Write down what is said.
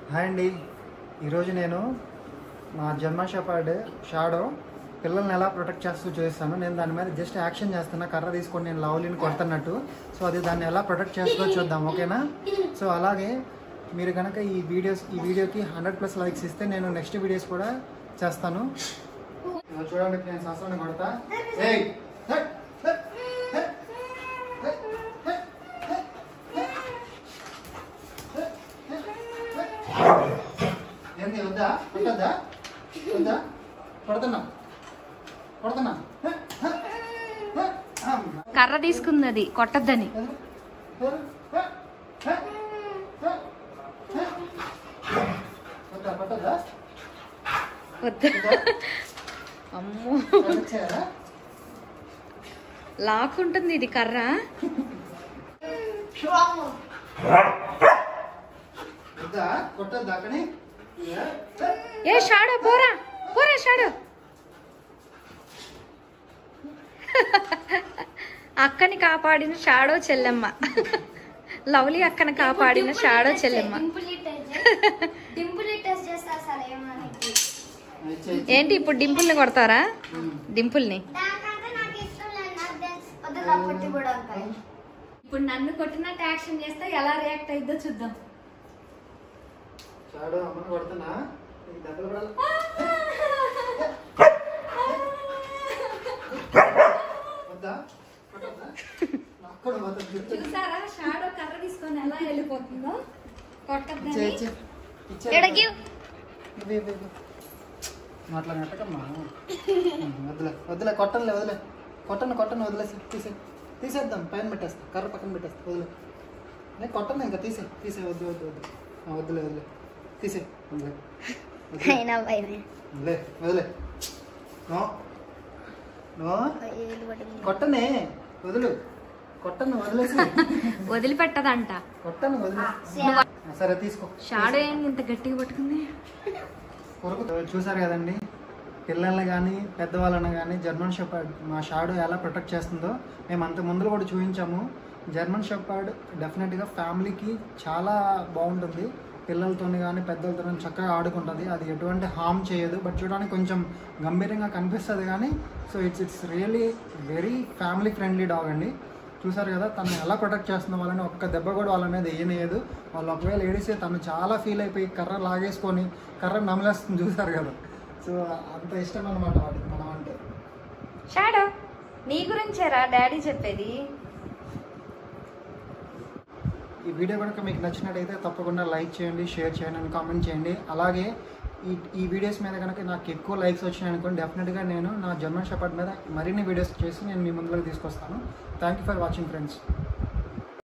Hi అండి ఈరోజు నేను మా జన్మ షెపర్డ్ షాడో పిల్లల్ని ఎలా ప్రొటెక్ట్ చేస్తూ చూపిస్తాను నేను దాని మీద జస్ట్ యాక్షన్ చేస్తున్నా కర్ర తీసుకొని నేను లవ్లీని కొడుతున్నట్టు సో అది దాన్ని ఎలా ప్రొటెక్ట్ చేస్తుందో చూద్దాం ఓకేనా సో అలాగే మీరు కనుక ఈ వీడియోస్ ఈ వీడియోకి హండ్రెడ్ ప్లస్ లైక్స్ ఇస్తే నేను నెక్స్ట్ వీడియోస్ కూడా చేస్తాను ఇదిగో చూడండి నేను శాస్త్రాన్ని కొడతా ఏయ్ హట్, హట్, హట్, హట్, హట్, ఏంది వద్దా కొట్టద్దా వద్దా కొడుతున్నా కొడుతున్నా కర్ర తీసుకున్నది కొట్టద్దని వద్దా కొట్టద్దా వద్దు అమ్మో కొట్టచ్చారా లాక్కుంటుంది ఇది కర్ర వద్దా కొట్టద్దా కానీ ఏ షాడో పోరా పోరా షాడో అక్కని కాపాడిన షాడో చెల్లెమ్మ లవ్లీ అక్కని కాపాడిన షాడో చెల్లెమ్మ డింపుల్ టెస్ట్ చేస్తా సార్ ఏమని ఏంటి ఇప్పుడు డింపుల్ని కొడతారా డింపుల్ని దానికంటే నాకు ఇష్టం లేదు నాకు తెలుసు వద్దు పొట్టి కూడా ఉంటాయి ఇప్పుడు నన్ను కొట్టినట్టు యాక్షన్ చేస్తే ఎలా రియాక్ట్ అయిద్దో చూద్దాం చాడు అమ్మని కొడుతున్నా నీకు దెబ్బలు పడాలి వద్దా కొట్టొద్దా? నాకు కూడా పోతుంది గుర్తు. చూసారా షాడో కర్ర తీసుకొని ఎలా వెళ్ళిపోతుందో ఇచ్చే, కొట్టద్దని ఇచ్చే. ఇచ్చే. ఎడగి ఇవ్వు, ఇవ్వు, ఇవ్వు. నువ్వు అట్లా నెట్టకమ్మా వదిలే వదిలే కొట్టనులే వదిలే కొట్టను కొట్టను వదిలేసి తీసే తీసేద్దాం పైన పెట్టేస్తా కర్ర పక్కన పెట్టేస్తా వదిలే నేను కొట్టను ఇంకా తీసే తీసే వద్దు వద్దు వద్దు ఆ, వద్దులే వదిలే తీసే వదిలే వదిలే. అయినా భయమే వదిలే వదిలే నో నో కొట్టనే వదులు కొట్టను వదిలేసి వదిలిపెట్టదంట కొట్టను వదిలే ఆ, సరే తీసుకో షాడో ఏంటి ఇంత గట్టిగా పట్టుకుంది కొరకు చూసారు కదండి పిల్లల్ని కానీ పెద్దవాళ్ళని కానీ జర్మన్ షెపర్డ్ మా షాడో ఎలా ప్రొటెక్ట్ చేస్తుందో మేము అంత ముందులో కూడా చూపించాము జర్మన్ షెపర్డ్ డెఫినెట్గా ఫ్యామిలీకి చాలా బాగుంటుంది పిల్లలతో కానీ పెద్దలతో చక్కగా ఆడుకుంటుంది అది ఎటువంటి హామ్ చేయదు బట్ చూడడానికి కొంచెం గంభీరంగా కనిపిస్తుంది కానీ so it's it's really very family friendly dog అండి చూసారు కదా తను ఎలా ప్రొటెక్ట్ చేస్తున్న వాళ్ళని ఒక్క దెబ్బ కూడా వాళ్ళ మీద వేయనేయదు వాళ్ళు ఒకవేళ ఏడిస్తే తను చాలా ఫీల్ అయిపోయి కర్ర లాగేసుకొని కర్ర నమలేస్తుంది చూసారు కదా సో అంత ఇష్టం అనమాట వాటికి మనం అంటే షాడో నీ గురించేరా డాడీ చెప్పేది ఈ వీడియో కనుక మీకు నచ్చినట్టయితే తప్పకుండా లైక్ చేయండి షేర్ చేయండి అని కామెంట్ చేయండి అలాగే ఈ ఈ వీడియోస్ మీద కనుక నాకు ఎక్కువ లైక్స్ వచ్చినాయి అనుకోండి డెఫినెట్గా నేను నా జర్మన్ షెపర్డ్ మీద మరిన్ని వీడియోస్ చేసి నేను మీ ముందులోకి తీసుకొస్తాను thank you for watching friends